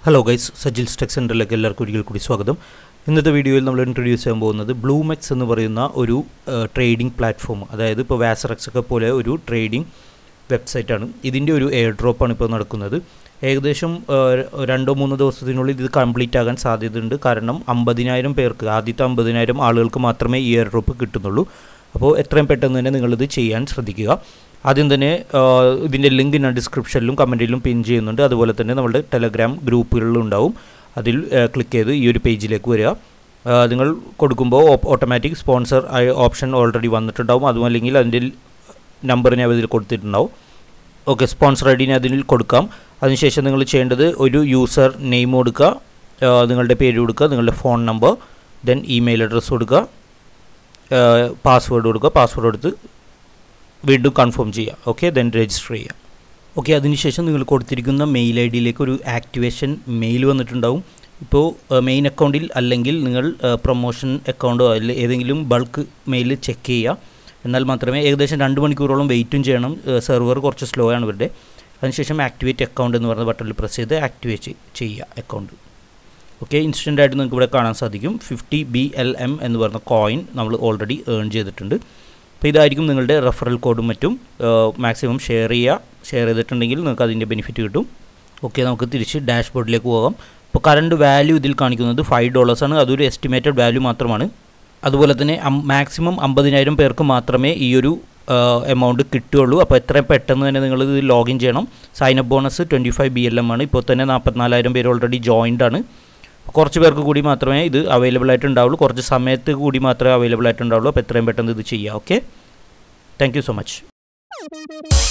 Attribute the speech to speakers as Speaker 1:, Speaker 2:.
Speaker 1: hello guys Sajil tech സെൻറ്ററിലേക്ക് എല്ലാവർക്കും ഒരിക്കൽ കൂടി സ്വാഗതം ഇന്നത്തെ വീഡിയോയിൽ നമ്മൾ ഇൻട്രൊഡ്യൂസ് ചെയ്യാൻ പോകുന്നത് ബ്ലൂമെക്സ് എന്ന് പറയുന്ന ഒരു ട്രേഡിംഗ് പ്ലാറ്റ്ഫോം അതായത് ഇപ്പോൾ വാസറക്സ് ഒക്കെ പോലെ ഒരു ട്രേഡിംഗ് വെബ്സൈറ്റാണ് ഇതിൻ്റെ ഒരു എയർ ഡ്രോപ്പാണ് ഇപ്പോൾ നടക്കുന്നത് ഏകദേശം ആ, രണ്ടോ മൂന്നോ ദിവസത്തിനുള്ളിൽ ഇത് കംപ്ലീറ്റ് ആകാൻ സാധ്യതയുണ്ട് കാരണം അമ്പതിനായിരം പേർക്ക് ആദ്യത്തെ അമ്പതിനായിരം ആളുകൾക്ക് മാത്രമേ ഈ എയർ ഡ്രോപ്പ് കിട്ടുന്നുള്ളൂ അപ്പോൾ എത്രയും പെട്ടെന്ന് തന്നെ നിങ്ങളിത് ചെയ്യാൻ ശ്രദ്ധിക്കുക ആദ്യം തന്നെ ആ, ഇതിൻ്റെ ലിങ്ക് ഞാൻ ഡിസ്ക്രിപ്ഷനിലും കമൻറ്റിലും പിൻ ചെയ്യുന്നുണ്ട് അതുപോലെ തന്നെ നമ്മുടെ ടെലഗ്രാം ഗ്രൂപ്പുകളിലും ഉണ്ടാവും അതിൽ ക്ലിക്ക് ചെയ്ത് ഈ ഒരു പേജിലേക്ക് വരിക ആ, നിങ്ങൾ കൊടുക്കുമ്പോൾ ഓട്ടോമാറ്റിക് സ്പോൺസർ ഓപ്ഷൻ ഓൾറെഡി വന്നിട്ടുണ്ടാവും അതും അല്ലെങ്കിൽ അതിൻ്റെ നമ്പർ ഞാൻ ഇതിൽ കൊടുത്തിട്ടുണ്ടാവും ഓക്കെ സ്പോൺസർ ഐ ഡിനെ അതിൽ കൊടുക്കാം അതിനുശേഷം നിങ്ങൾ ചെയ്യേണ്ടത് ഒരു യൂസർ നെയിം കൊടുക്കുക ആ, നിങ്ങളുടെ പേര് കൊടുക്കുക നിങ്ങളുടെ phone number then email address കൊടുക്കുക പാസ്വേഡ് കൊടുക്കുക പാസ്വേഡ് കൊടുത്ത് വീണ്ടും കൺഫേം ചെയ്യുക ഓക്കെ ദെൻ രജിസ്റ്റർ ചെയ്യുക ഓക്കെ അതിനുശേഷം നിങ്ങൾ കൊടുത്തിരിക്കുന്ന മെയിൽ ഐ ഡിയിലേക്ക് ഒരു ആക്ടിവേഷൻ മെയിൽ വന്നിട്ടുണ്ടാവും ഇപ്പോൾ മെയിൻ അക്കൗണ്ടിൽ അല്ലെങ്കിൽ നിങ്ങൾ പ്രൊമോഷൻ അക്കൗണ്ടോ അല്ലെങ്കിൽ ഏതെങ്കിലും ബൾക്ക് മെയിൽ ചെക്ക് ചെയ്യുക എന്നാൽ മാത്രമേ ഏകദേശം രണ്ട് മണിക്കൂറോളം വെയിറ്റും ചെയ്യണം സെർവർ കുറച്ച് സ്ലോ ആണ് ഇവരുടെ അതിനുശേഷം ആക്ടിവേറ്റ് അക്കൗണ്ട് എന്ന് പറയുന്ന ബട്ടണിൽ പ്രസ് ചെയ്ത് ആക്ടിവേറ്റ് ചെയ്യുക അക്കൗണ്ട് ഓക്കെ ഇൻസ്റ്റൻ്റ് ആയിട്ട് നിങ്ങൾക്ക് ഇവിടെ കാണാൻ സാധിക്കും ഫിഫ്റ്റി ബി എൽ എം എന്ന് പറയുന്ന കോയിൻ നമ്മൾ ഓൾറെഡി ഏൺ ചെയ്തിട്ടുണ്ട് അപ്പോൾ ഇതായിരിക്കും നിങ്ങളുടെ റെഫറൽ കോഡും മറ്റും മാക്സിമം ഷെയർ ചെയ്യുക ഷെയർ ചെയ്തിട്ടുണ്ടെങ്കിൽ നിങ്ങൾക്ക് അതിൻ്റെ ബെനിഫിറ്റ് കിട്ടും ഓക്കെ നമുക്ക് തിരിച്ച് ഡാഷ്ബോർഡിലേക്ക് പോകാം ഇപ്പോൾ കറണ്ട് വാല്യൂ ഇതിൽ കാണിക്കുന്നത് ഫൈവ് ഡോളേഴ്സാണ് അതൊരു എസ്റ്റിമേറ്റഡ് വാല്യൂ മാത്രമാണ് അതുപോലെ തന്നെ മാക്സിമം അമ്പതിനായിരം പേർക്ക് മാത്രമേ ഈ ഒരു എമൗണ്ട് കിട്ടുകയുള്ളൂ അപ്പോൾ എത്രയും പെട്ടെന്ന് തന്നെ നിങ്ങൾ ഇത് ലോഗിൻ ചെയ്യണം sign up bonus twenty five B L M ആണ് ഇപ്പോൾ തന്നെ നാൽപ്പത്തിനാലായിരം പേര് ഓൾറെഡി ജോയിൻഡ് ആണ് കുറച്ച് പേർക്ക് കൂടി മാത്രമേ ഇത് അവൈലബിൾ ആയിട്ട് ഉണ്ടാവുള്ളൂ കുറച്ച് സമയത്ത് കൂടി മാത്രമേ അവൈലബിൾ ആയിട്ട് ഉണ്ടാവുള്ളൂ അപ്പോൾ എത്രയും പെട്ടെന്ന് ഇത് ചെയ്യാം okay thank you so much